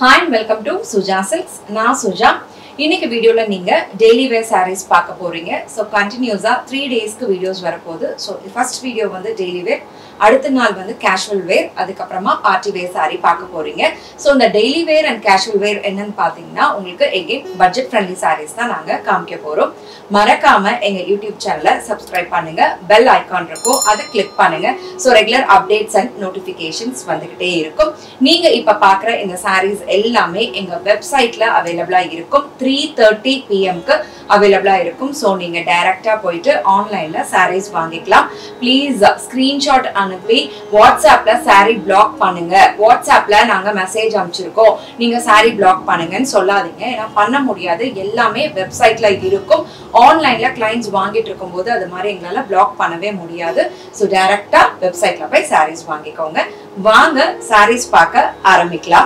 Hi and welcome to Suja silks நான் சுஜா இன்னைக்கு வீடியோவில் நீங்கள் டெய்லி வேர் சாரீஸ் பார்க்க போகிறீங்க ஸோ கண்டினியூஸாக த்ரீ டேஸ்க்கு வீடியோஸ் வரப்போகுது ஸோ ஃபர்ஸ்ட் வீடியோ வந்து டெய்லி வேர் அடுத்த நாள் வந்து கேஷுவல் வேர் அதுக்கப்புறமா பார்ட்டி வேர் சாரீ பார்க்க போகிறீங்க ஸோ இந்த daily wear and casual wear என்னன்னு பார்த்தீங்கன்னா உங்களுக்கு எகெயின் பட்ஜெட் ஃப்ரெண்ட்லி சாரீஸ் தான் நாங்கள் காமிக்க போகிறோம் மறக்காம எங்கள் யூடியூப் சேனலை சப்ஸ்கிரைப் பண்ணுங்க பெல் ஐக்கான் இருக்கும் அதை கிளிக் பண்ணுங்க so regular updates and notifications வந்துகிட்டே இருக்கும் நீங்க இப்ப பாக்குற இந்த சாரீஸ் எல்லாமே எங்க வெப்சைட்ல அவைலபிளா இருக்கும் த்ரீ தேர்ட்டி பிஎம்க்கு அவைலபிளா இருக்கும் ஸோ நீங்க டைரக்டா போயிட்டு ஆன்லைன்ல சாரீஸ் வாங்கிக்கலாம் ப்ளீஸ் ஸ்கிரீன்ஷாட் அனுப்பி வாட்ஸ்அப்ல சாரீ பிளாக் பண்ணுங்க வாட்ஸ்அப்ல நாங்க மெசேஜ் அனுப்பிச்சிருக்கோம் நீங்க சாரீ பிளாக் பண்ணுங்கன்னு சொல்லாதீங்க ஏன்னா பண்ண முடியாது எல்லாமே வெப்சைட்ல இருக்கும் ஆன்லைன்ல கிளைண்ட்ஸ் வாங்கிட்டு இருக்கும்போது அது மாதிரி எங்களால பிளாக் பண்ணவே முடியாது ஸோ டைரக்டா வெப்சைட்ல போய் சாரீஸ் வாங்கிக்கோங்க வாங்க சாரீஸ் பார்க்க ஆரம்பிக்கலாம்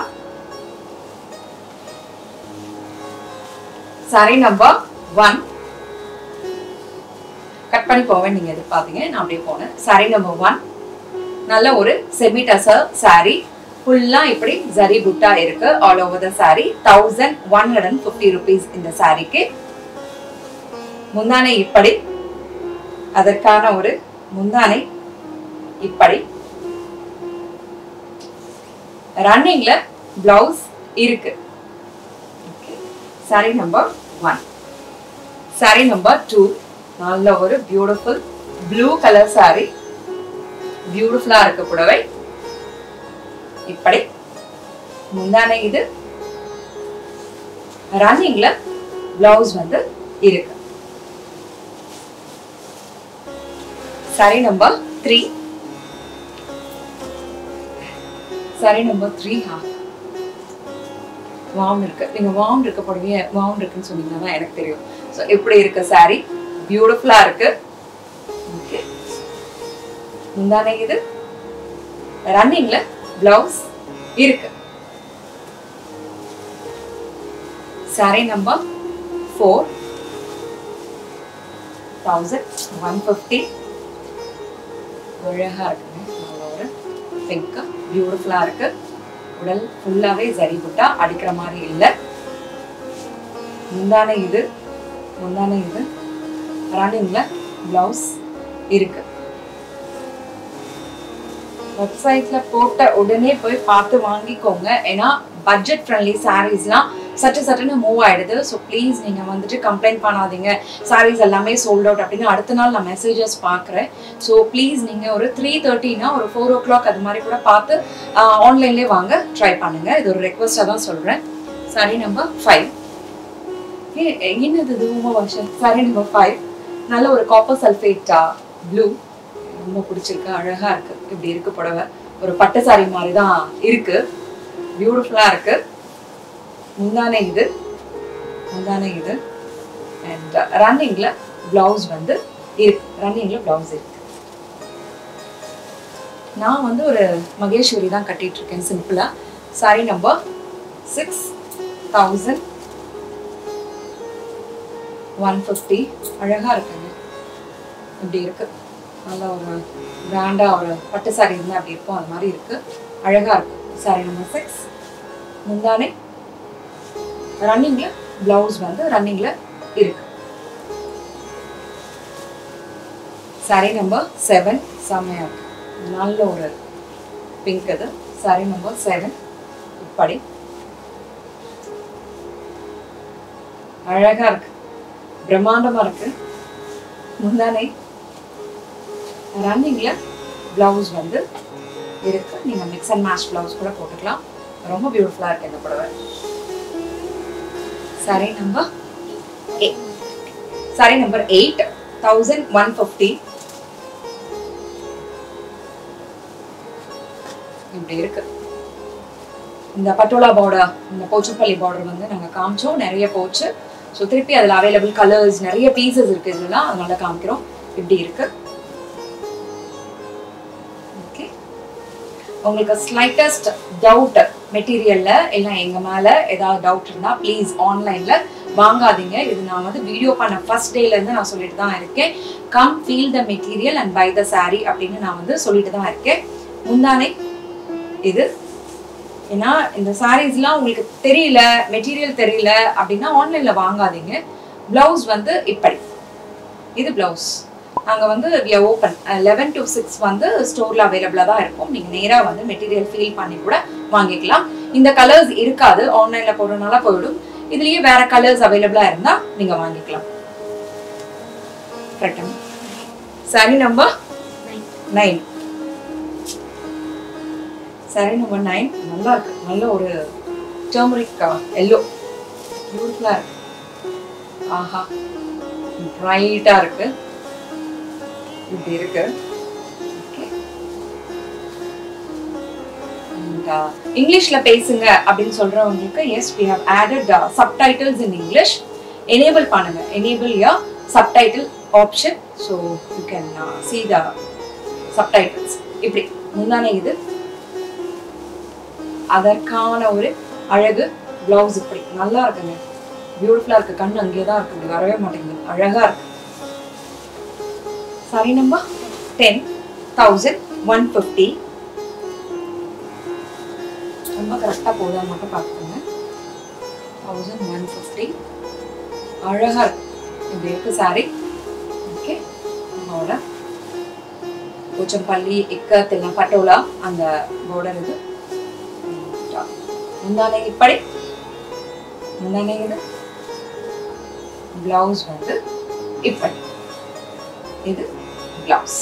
சாரி நம்பர் ஒன் கட் பண்ணி போவேன் நீங்க எதிர்பார்த்தீங்க நான் அப்படியே போனேன் சாரி நம்பர் ஒன் நல்ல ஒரு செமி டசர் சாரி ஃபுல்லா இப்படி ஜரி புட்டா இருக்கு all over the sari thousand one hundred and fifty rupees இந்த சாரிக்கு முந்தானை இப்படி அதற்கான ஒரு முந்தானை இப்படி ரன்னிங்ல பிளவுஸ் இருக்கு sari number one sari number two நல்ல ஒரு பியூட்டிஃபுல் ப்ளூ கலர் சாரி பியூட்டிஃபுல்லா இருக்க புடவை இப்படி முந்தானை இது ரன்னிங்ல பிளவுஸ் வந்து இருக்கு sari number three sari number three ஹா வாம் இருக்கு நீங்க வாம் இருக்க புடவைய வாம் இருக்குன்னு சொன்னீங்கன்னா தான் எனக்கு தெரியும் ஸோ எப்படி இருக்கு சாரி பியூட்டிஃபுல்லா இருக்கு ஓகே முந்தானை இது ரன்னிங்ல பிளவுஸ் இருக்கு sari number four thousand one fifty அழகா இருக்குங்க நல்ல ஒரு பிங்க் பியூட்டிஃபுல்லா இருக்கு உடல் ஃபுல்லாவே சரி புட்டா அடிக்கிற மாதிரி இல்லை முந்தானை இது முந்தானை இது ரன்னிங்ல பிளவுஸ் இருக்கு வெப்சைட்ல போட்ட உடனே போய் பார்த்து வாங்கிக்கோங்க ஏன்னா பட்ஜெட் ஃப்ரெண்ட்லி சாரீஸ்லாம் சட்டு சட்டுன்னு மூவ் ஆயிடுது ஸோ ப்ளீஸ் நீங்க வந்துட்டு கம்ப்ளைண்ட் பண்ணாதீங்க சாரீஸ் எல்லாமே சோல்ட் அவுட் அப்படின்னு அடுத்த நாள் நான் மெசேஜஸ் பார்க்குறேன் ஸோ ப்ளீஸ் நீங்க ஒரு த்ரீ தேர்ட்டினா ஒரு ஃபோர் ஓ கிளாக் அது மாதிரி கூட பார்த்து ஆன்லைன்லேயே வாங்க ட்ரை பண்ணுங்க இது ஒரு ரெக்வஸ்டாக தான் சொல்றேன் சாரி நம்பர் ஃபைவ் ஏ என்னது இது உமா வாஷன் சாரி நம்பர் ஃபைவ் நல்ல ஒரு காப்பர் சல்ஃபேட்டா ப்ளூ ரொம்ப பிடிச்சிருக்கு அழகா இருக்கு இப்படி இருக்கு புடவை ஒரு பட்டு சாரி மாதிரி தான் இருக்கு பியூட்டிஃபுல்லா இருக்கு முந்தானை இது முந்தானை இது அண்ட் ரன்னிங்ல பிளவுஸ் வந்து இருக்கு ரன்னிங்ல பிளவுஸ் இருக்கு நான் வந்து ஒரு மகேஸ்வரி தான் கட்டிட்டு இருக்கேன் சிம்பிளா sari number six thousand one fifty அழகா இருக்குங்க இப்படி இருக்கு நல்ல ஒரு கிராண்டா ஒரு பட்டு சாரி இருந்தால் அப்படி இருக்கும் அது மாதிரி இருக்கு அழகா இருக்கு சாரி நம்பர் சிக்ஸ் முந்தானே ரன்னிங்ல பிளவுஸ் வந்து ரன்னிங்ல இருக்கு சாரி நம்பர் செவன் செம்மையா இருக்கு நல்ல ஒரு பிங்க் இது சாரி நம்பர் செவன் இப்படி அழகா இருக்கு பிரம்மாண்டமா இருக்கு முந்தானை ரன்னிங்ல பிளவுஸ் வந்து இருக்கு நீங்க மிக்ஸ் அண்ட் மேட்ச் பிளவுஸ் கூட போட்டுக்கலாம் ரொம்ப பியூட்டிஃபுல்லா இருக்கு இந்த புடவை sari number sari number eight thousand one fifty இப்படி இருக்கு இந்த பட்டோலா பார்டர் இந்த போச்சுப்பள்ளி பார்டர் வந்து நாங்கள் காமிச்சோம் நிறைய போச்சு ஸோ திருப்பி அதில் அவைலபிள் கலர்ஸ் நிறைய பீசஸ் இருக்கு இதெல்லாம் அதனால காமிக்கிறோம் இப்படி இருக்கு ஓகே உங்களுக்கு ஸ்லைட்டஸ்ட் டவுட் மெட்டீரியல்ல இல்லை எங்க மேல ஏதாவது டவுட் இருந்தா ப்ளீஸ் ஆன்லைன்ல வாங்காதீங்க இது நான் வந்து வீடியோ பண்ண ஃபர்ஸ்ட் டேல இருந்து நான் சொல்லிட்டு தான் இருக்கேன் come feel the material and buy the sari அப்படின்னு நான் வந்து சொல்லிட்டு தான் இருக்கேன் முந்தானை இது ஏன்னா இந்த சாரீஸ்லாம் உங்களுக்கு தெரியல மெட்டீரியல் தெரியல அப்படின்னா ஆன்லைன்ல வாங்காதீங்க பிளவுஸ் வந்து இப்படி இது பிளவுஸ் நாங்கள் வந்து we open eleven to six வந்து ஸ்டோரில் அவைலபிளாக தான் இருக்கும் நீங்கள் நேராக வந்து மெட்டீரியல் ஃபீல் பண்ணி கூட வாங்கிக்கலாம் இந்த கலர்ஸ் இருக்காது ஆன்லைனில் போடுறதுனால போயிடும் இதுலேயே வேற கலர்ஸ் அவைலபிளாக இருந்தால் நீங்கள் வாங்கிக்கலாம் கரெக்டாக sari number nine sari number nine நல்லா இருக்கு நல்ல ஒரு டர்மரிக் எல்லோ பியூட்டிஃபுல்லாக இருக்கு ஆஹா பிரைட்டாக இருக்கு இப்படி இருக்கு Okay. And, uh, இங்கிலீஷ்ல பேசுங்க அப்படின்னு சொல்றவங்களுக்கு yes we have added subtitles in English enable பண்ணுங்க enable your subtitle option so you can see the subtitles இப்படி முந்தானே இது அதற்கான ஒரு அழகு பிளவுஸ் இப்படி நல்லா இருக்குங்க பியூட்டிஃபுல்லா இருக்கு கண்ணு அங்கேயே தான் இருக்கு இப்படி வரவே மாட்டேங்குது அழகா இருக்கு sari number ten thousand one fifty ரொம்ப கரெக்டாக போதா மட்டும் பார்த்துக்கோங்க தௌசண்ட் ஒன் ஃபிஃப்டி அழகா இருக்கு இப்படி இருக்கு சாரி ஓகே அதோட போச்சம்பள்ளி இக்கத் எல்லாம் பட்டோலா அந்த பார்டர் இது முந்தானை இப்படி முந்தானை இது பிளவுஸ் வந்து இப்படி இது பிளவுஸ்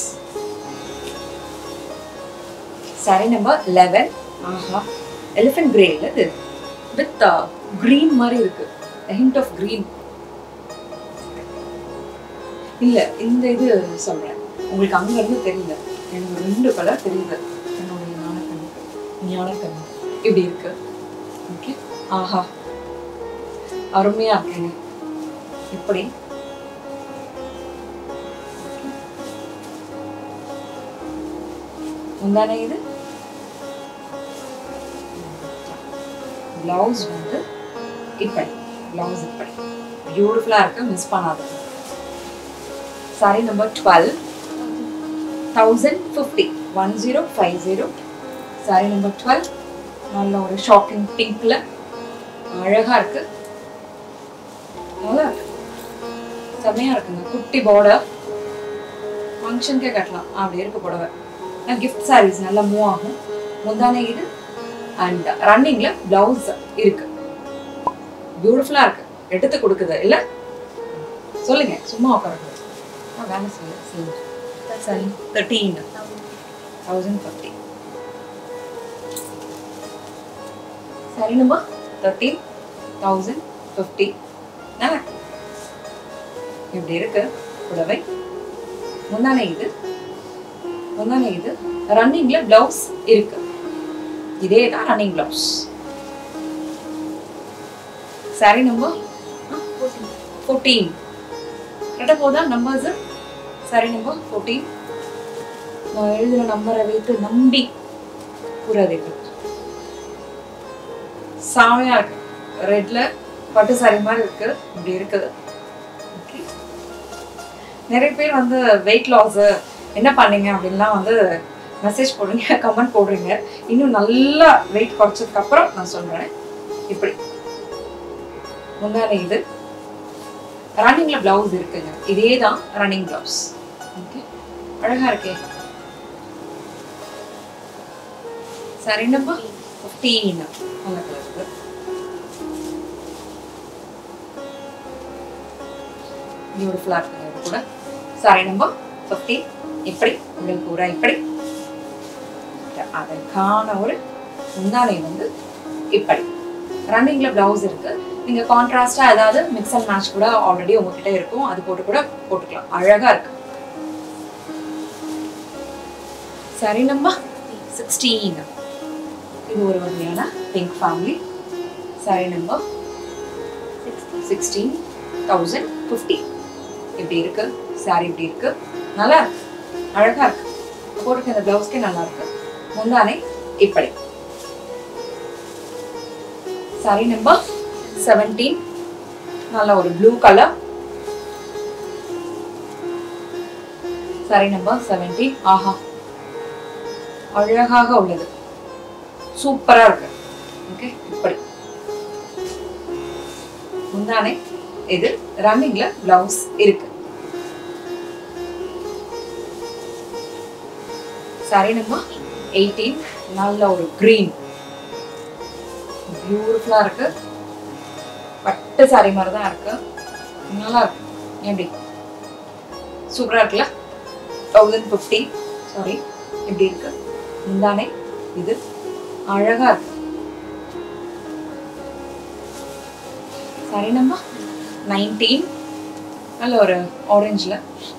சாரி நம்பர் லெவன் ஆஹா எலிஃபென்ட் கிரே இல்ல இது வித் கிரீன் மாதிரி இருக்கு ஹிண்ட் ஆஃப் கிரீன் இல்ல இந்த இது சொல்றேன் உங்களுக்கு அங்க இருந்து தெரியல எனக்கு ரெண்டு கலர் தெரியுது என்னுடைய ஞானக்கண்ணுக்கு ஞானக்கண்ணு இப்படி இருக்கு ஓகே ஆஹா அருமையா இருக்குங்க இப்படி முந்தானே இது பிளவுஸ் வந்து இப்படி பிளவுஸ் இப்படி பியூட்டிஃபுல்லா இருக்கு மிஸ் பண்ணாது sari number twelve thousand fifty one zero five zero sari number twelve நல்ல ஒரு ஷாக்கிங் பிங்க்ல அழகா இருக்கு நல்லா இருக்கு செம்மையா இருக்குங்க குட்டி பார்டர் ஃபங்க்ஷனுக்கே கட்டலாம் அப்படி இருக்கு புடவை கிஃப்ட் சாரீஸ் நல்லா மூவ் ஆகும் முந்தானே இது அண்ட் ரன்னிங்ல பிளவுஸ் இருக்கு பியூட்டிஃபுல்லா இருக்கு எடுத்து கொடுக்குது இல்ல சொல்லுங்க சும்மா உட்காரக்கூடாது ஆ வேலை செய்ய செய்யுங்க சரி தேர்ட்டீன் தௌசண்ட் ஃபிஃப்டி சரி நம்ம தேர்ட்டீன் தௌசண்ட் ஃபிஃப்டி இப்படி இருக்கு புடவை முந்தானை இது முந்தானை இது ரன்னிங்ல பிளவுஸ் இருக்கு இதே தான் running blouse sari number fourteen கரெக்டாக போதா நம்பர்ஸ் சாரி நம்பர் ஃபோர்டீன் நான் எழுதின நம்பரை வைத்து நம்பி கூறாதீர்கள் சாமையா இருக்கு ரெட்ல பட்டு சாரி மாதிரி இருக்கு இப்படி இருக்குது Okay. நிறைய பேர் வந்து வெயிட் லாஸ் என்ன பண்ணீங்க அப்படின்லாம் வந்து மெசேஜ் போடுறீங்க கமெண்ட் போடுறீங்க இன்னும் நல்லா வெயிட் குறைச்சதுக்கு அப்புறம் நான் சொல்றேன் இப்படி முந்தான இது ரன்னிங்ல பிளவுஸ் இருக்குங்க இதே தான் ரன்னிங் பிளவுஸ் ஓகே அழகா இருக்கே சரி நம்பர் ஃபிஃப்டீன் நல்ல கலர் பியூட்டிஃபுல்லாக இருக்குங்க இது கூட சாரி நம்பர் ஃபிஃப்டீன் இப்படி உங்களுக்கு கூட இப்படி அதற்கான ஒரு முந்தானை வந்து இப்படி ரன்னிங்ல பிளவுஸ் இருக்கு நீங்க கான்ட்ராஸ்டா ஏதாவது மிக்ஸ் அண்ட் மேட்ச் கூட ஆல்ரெடி உங்ககிட்ட இருக்கும் அது போட்டு கூட போட்டுக்கலாம் அழகா இருக்கு சரி நம்ம சிக்ஸ்டீன் இது ஒரு வகையான pink family sari number sixteen thousand fifty இப்படி இருக்கு சாரி இப்படி இருக்கு நல்லா இருக்கு அழகா இருக்கு போட்டுக்க இந்த பிளவுஸ்க்கே நல்லா இருக்கு முந்தானை இப்படி சாரி நம்பர் செவன்டீன் நல்ல ஒரு blue colour sari number seventeen ஆஹா அழகாக உள்ளது சூப்பரா இருக்கு ஓகே இப்படி முந்தானே இது ரன்னிங்ல பிளவுஸ் இருக்கு சாரி நம்ம எயிட்டீன் நல்ல ஒரு green பியூட்டிஃபுல்லா இருக்கு பட்டு சாரி மாதிரி தான் இருக்கு நல்லா இருக்கு எப்படி சூப்பரா இருக்குல்ல தௌசண்ட் ஃபிஃப்டி சாரி இப்படி இருக்கு முந்தானே இது அழகா இருக்கு சாரி நம்ம நைன்டீன் நல்ல ஒரு ஆரஞ்சில்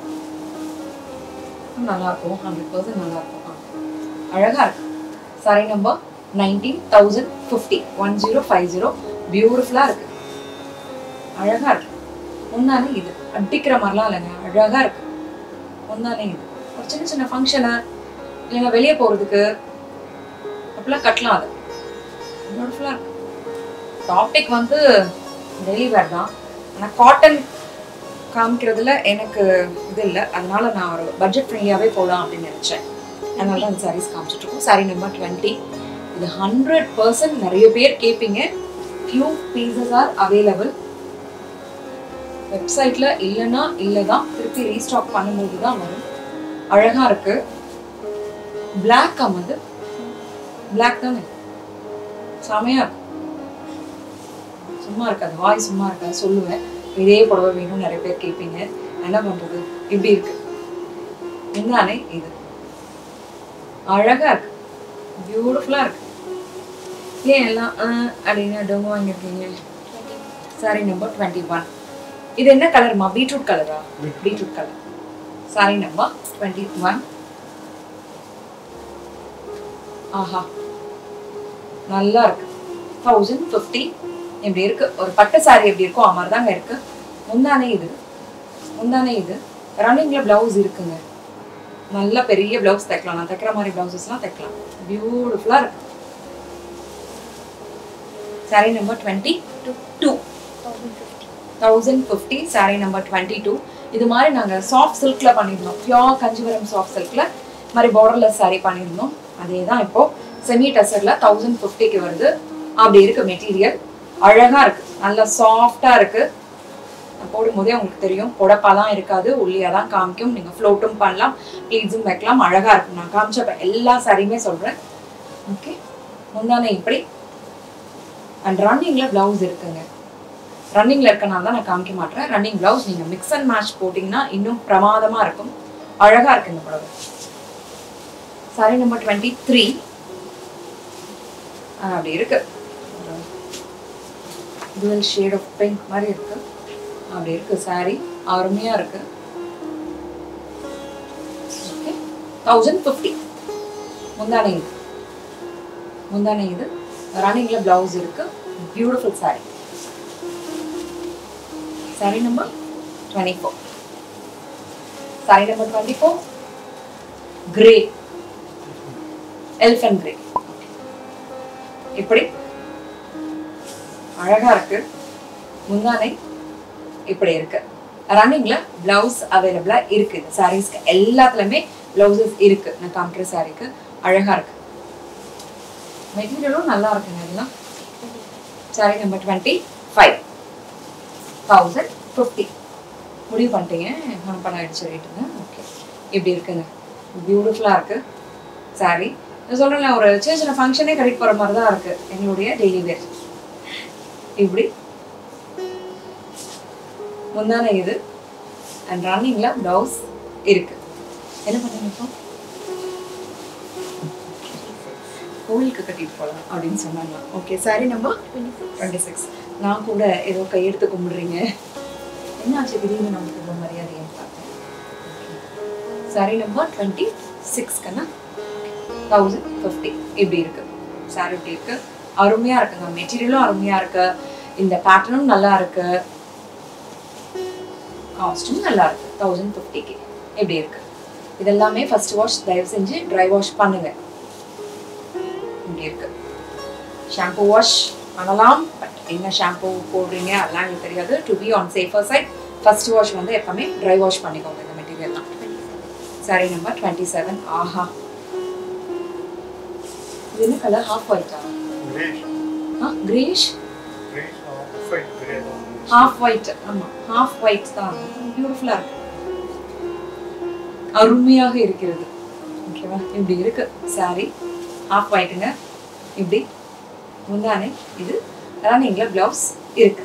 நல்லா இருக்கும் ஹண்ட்ரட் பர்சன்ட் நல்லா இருக்கும் ஆ. அழகா இருக்கு sari number nineteen thousand fifty one zero five zero பியூட்டிஃபுல்லாக இருக்கு அழகா இருக்கு முந்தானே இது அடிக்கிற மாதிரிலாம் இல்லைங்க அழகா இருக்கு முந்தானே இது ஒரு சின்ன சின்ன ஃபங்க்ஷனு இல்லைன்னா வெளியே போகிறதுக்கு அப்படிலாம் கட்டலாம் அது பியூட்டிஃபுல்லாக இருக்கு டாபிக் வந்து டெய்லி வேர் தான் ஆனால் காட்டன் காமிக்கிறதுல எனக்கு இது இல்லை அதனால நான் ஒரு பட்ஜெட் ஃப்ரெண்ட்லியாகவே போகலாம் அப்படின்னு நினச்சேன் அதனால தான் அந்த சாரீஸ் காமிச்சிட்ருக்கோம் சாரி நம்பர் டுவெண்ட்டி இது ஹண்ட்ரட் பர்சன்ட் நிறைய பேர் கேட்பீங்க ஃபியூ பீசஸ் ஆர் அவைலபிள் வெப்சைட்டில் இல்லைன்னா இல்லை தான் திருப்பி ரீஸ்டாக் பண்ணும்போது தான் வரும் அழகாக இருக்கு பிளாக் வந்து பிளாக் தானே செமையாக இருக்கு சும்மா இருக்காது வாய் சும்மா இருக்காது சொல்லுவேன் இதே புடவை வேணும் நிறைய பேர் கேட்பீங்க என்ன பண்றது இப்படி இருக்கு என்னதானே இது அழகா இருக்கு பியூட்டிஃபுல்லா இருக்கு ஏன் எல்லாம் அஹ், அப்படின்னு டொங்கு வாங்கியிருக்கீங்க சாரி நம்பர் டுவெண்ட்டி ஒன் இது என்ன கலர்மா பீட்ரூட் கலரா beetroot colour sari number twenty one ஆஹா நல்லா இருக்கு தௌசண்ட் ஃபிஃப்டி இப்படி இருக்கு ஒரு பட்டு சாரி எப்படி இருக்கோ அது மாதிரி தாங்க இருக்கு முந்தானே இது முந்தானே இது ரன்னிங்ல பிளவுஸ் இருக்குங்க நல்ல பெரிய பிளவுஸ் தைக்கலாம் நான் தைக்கிற மாதிரி பிளவுசஸ்லாம் தைக்கலாம் பியூட்டிஃபுல்லா இருக்கு sari number twenty two thousand fifty sari number twenty two இது மாதிரி நாங்கள் சாஃப்ட் சில்க்ல பண்ணியிருந்தோம் பியோர் கஞ்சிபுரம் சாஃப்ட் சில்க்ல மாதிரி பார்டர்லெஸ் சாரி பண்ணியிருந்தோம் அதே தான் இப்போ செமி டசர்ல தௌசண்ட் ஃபிஃப்டிக்கு வருது அப்படி இருக்கு மெட்டீரியல் அழகா இருக்கு நல்லா சாஃப்டா இருக்கு நான் போடும்போதே உங்களுக்கு தெரியும் புடப்பாலாம் இருக்காது உள்ளியா தான் காமிக்கும் நீங்க ஃப்ளோட்டும் பண்ணலாம் ப்ளீட்ஸும் வைக்கலாம் அழகா இருக்கும் நான் காமிச்ச எல்லா சாரியுமே சொல்றேன் ஓகே முந்தானே இப்படி அண்ட் ரன்னிங்ல பிளவுஸ் இருக்குங்க ரன்னிங்ல இருக்கனால தான் நான் காமிக்க மாட்டேன் ரன்னிங் பிளவுஸ் நீங்க மிக்ஸ் அண்ட் மேட்ச் போட்டிங்கன்னா இன்னும் பிரமாதமா இருக்கும் அழகா இருக்கு இந்த புடவை சாரி நம்பர் டுவெண்ட்டி த்ரீ அப்படி இருக்கு டுவல் ஷேட் ஆஃப் பிங்க் மாதிரி இருக்கு அப்படி இருக்கு சாரி அருமையா இருக்கு ஓகே தௌசண்ட் ஃபிஃப்டி முந்தானை இது முந்தானை இது ரன்னிங்ல பிளவுஸ் இருக்கு beautiful sari sari number twenty four sari number twenty four grey elephant grey இப்படி அழகா இருக்கு முந்தானை இப்படி இருக்கு ரன்னிங்ல பிளவுஸ் அவைலபிளா இருக்கு இந்த சாரீஸ்க்கு எல்லாத்துலயுமே பிளவுசஸ் இருக்கு நான் காமிக்கிற சாரிக்கு அழகா இருக்கு மெட்டீரியலும் நல்லா இருக்குங்க இதெல்லாம் sari number twenty five thousand fifty முடிவு பண்ணிட்டீங்க மனப்பணம் அடிச்சு ரேட்டுங்க ஓகே இப்படி இருக்குங்க பியூட்டிஃபுல்லாக இருக்கு சாரி நான் சொல்கிறேன்ல ஒரு சின்ன சின்ன ஃபங்க்ஷனே கட்டிட்டு போகிற மாதிரி தான் இருக்கு எங்களுடைய டெய்லி வேர் இப்படி முந்தான இது அண்ட் ரன்னிங்ல பிளவுஸ் இருக்கு என்ன பண்ணுங்க இப்போ கோவிலுக்கு கட்டிட்டு போகலாம் அப்படின்னு சொன்னாங்க ஓகே சாரி நம்ம டுவெண்ட்டி சிக்ஸ் நான் கூட ஏதோ கையெடுத்து கும்பிடுறீங்க என்ன ஆச்சு திடீர்னு நமக்கு இவ்வளோ மரியாதைன்னு பார்த்தேன் சாரி நம்பர் டுவெண்ட்டி சிக்ஸ்க்குன்னா தௌசண்ட் ஃபிஃப்டி இப்படி இருக்கு சாரி இப்படி இருக்கு அருமையா இருக்குங்க மெட்டீரியலும் அருமையா இருக்கு இந்த பேட்டர்னும் நல்லா இருக்கு காஸ்டும் நல்லா இருக்கு தௌசண்ட் ஃபிஃப்டிக்கு இப்படி இருக்கு இதெல்லாமே ஃபர்ஸ்ட் வாஷ் தயவு செஞ்சு ட்ரை வாஷ் பண்ணுங்க இப்படி இருக்கு ஷாம்பு வாஷ் பண்ணலாம் பட் என்ன ஷாம்பு போடுறீங்க அதெல்லாம் எனக்கு தெரியாது to be on safer side first wash வந்து எப்பவுமே ட்ரை வாஷ் பண்ணிக்கோங்க இந்த மெட்டீரியல் தான் சாரி நம்பர் டுவெண்ட்டி செவன் ஆஹா இது என்ன கலர் ஹாஃப் ஒயிட்டா greyish Great, uh, fine, great. Half white ஆமா ஹாஃப் ஒயிட் தான் பியூட்டிஃபுல்லா இருக்கு அருமையாக இருக்கிறது ஓகேவா இப்படி இருக்கு saree ஹாஃப் ஒயிட்டுங்க இப்படி முந்தானே இது ரன்னிங்ல பிளவுஸ் இருக்கு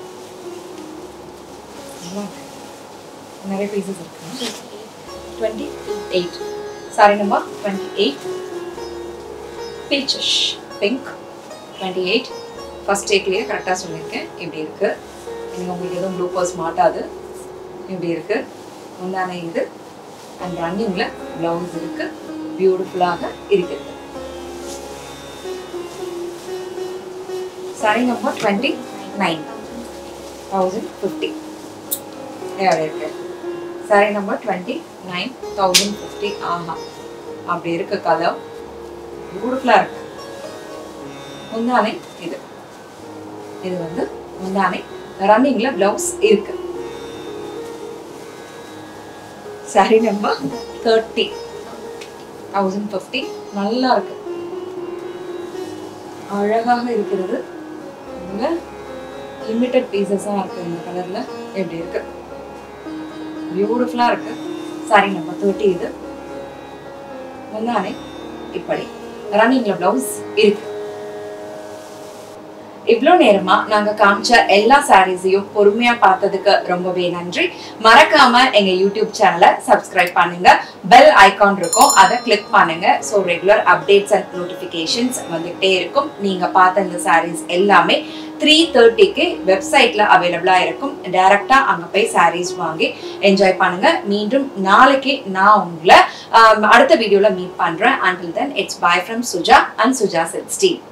நல்லா இருக்கு. நிறைய பீசஸ் இருக்கு twenty eight sari number twenty eight pieces pink twenty eight first டேக்லேயே கரெக்டாக சொல்லியிருக்கேன் இப்படி இருக்கு நீங்கள் உங்களுக்கு எதுவும் ப்ளூ பர்ஸ் மாட்டாது இப்படி இருக்கு முந்தான இது அண்ட் ரன்னிங்கில் ப்ளவுஸ் இருக்கு பியூட்டிஃபுல்லாக இருக்கிறது sari number twenty nine thousand fifty எவ்வளோ இருக்கு sari number twenty nine thousand fifty ஆஹா அப்படி இருக்கு கலர் பியூட்டிஃபுல்லாக இருக்கு முந்தானை இது இது வந்து முந்தானை ரன்னிங்ல பிளவுஸ் இருக்கு sari number thirty thousand fifty நல்லா இருக்கு அழகாக இருக்கிறது லிமிட்டட் பீசஸாக இருக்கு இந்த கலர்ல எப்படி இருக்கு பியூட்டிஃபுல்லா இருக்கு சாரி நம்பர் தேர்ட்டி இது முந்தானை இப்படி ரன்னிங்ல பிளவுஸ் இருக்கு இவ்வளோ நேரமா நாங்க காமிச்ச எல்லா சாரீஸையும் பொறுமையா பார்த்ததுக்கு ரொம்பவே நன்றி மறக்காம எங்க யூடியூப் சேனலை சப்ஸ்கிரைப் பண்ணுங்க பெல் ஐகான் இருக்கும் அதை கிளிக் பண்ணுங்க so regular updates and notifications வந்துகிட்டே இருக்கும் நீங்க பார்த்த இந்த சாரீஸ் எல்லாமே த்ரீ தேர்ட்டிக்கு வெப்சைட்ல அவைலபிளா இருக்கும் டைரக்டா அங்க போய் சாரீஸ் வாங்கி என்ஜாய் பண்ணுங்க மீண்டும் நாளைக்கு நான் உங்களை ஆம், அடுத்த வீடியோல மீட் பண்றேன் until then it's bye from Suja and Suja set Steve